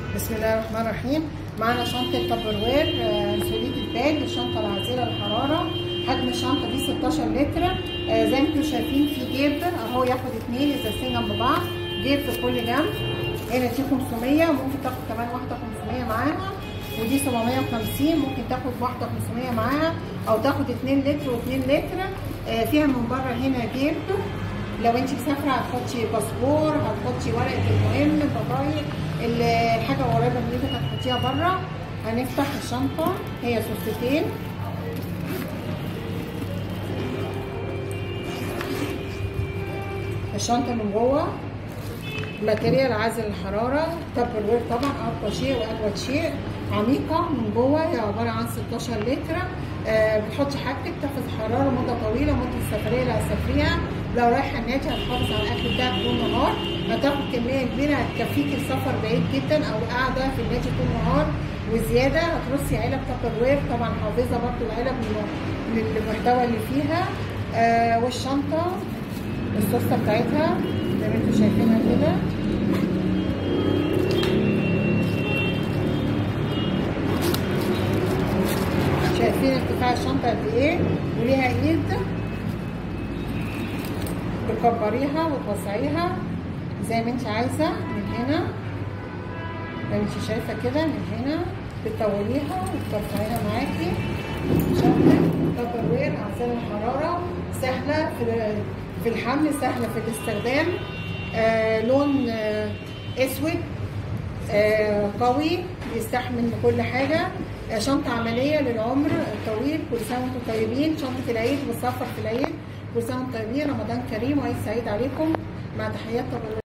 بسم الله الرحمن الرحيم معانا شنطة تبروير سوليد الباج الشنطة العازلة للحرارة حجم الشنطة دي 16 لتر آه، زي ما انتم شايفين في جيب اهو ياخد اتنين ازازتين جنب بعض جيب في كل جنب هنا دي 500 وممكن تاخد كمان واحدة 500 معاها ودي 750 ممكن تاخد واحدة 500 معاها او تاخد 2 لتر و2 لتر آه، فيها من بره هنا جيب لو انت مسافره هتحطي باسبور هتحطي ورقه المهم البطايق الحاجه قريبه من ايدك هتحطيها بره هنفتح الشنطه هي سوستين الشنطه من جوه ماتيريال عازل الحراره تبر وير طبعا اقوى شيء واجود شيء عميقه من جوه هي عباره عن 16 لتر آه بتحطي حاجتك تحفظ الحراره مده طويله مده السفريه اللي هتسافريها لو رايحه النادي هتحافظ على الاكل بتاعك طول النهار هتاخد كميه كبيره هتكفيك السفر بعيد جدا او قاعده في النادي طول النهار وزياده هترصي علب تبر وير طبعا حافظه برضو العلب من المحتوى اللي فيها آه والشنطه الصوصه بتاعتها زي ما انتم شايفينها كده شايفين ارتفاع الشنطه قد ايه وليها ايد تكبريها وتوسعيها زي ما انت عايزه من هنا زي ما انت شايفه كده من هنا بتطوليها وترفعيها معاكي شكل تبر وير عزال الحراره سهله في في الحمل سهله في الاستخدام آه لون آه اسود آه قوي بيستحمل كل حاجه آه شنطه عمليه للعمر الطويل كل سنه وانتم طيبين شنطه العيد والسفر في العيد كل سنه وانتم طيبين رمضان كريم وعيد سعيد عليكم مع تحيات طبعا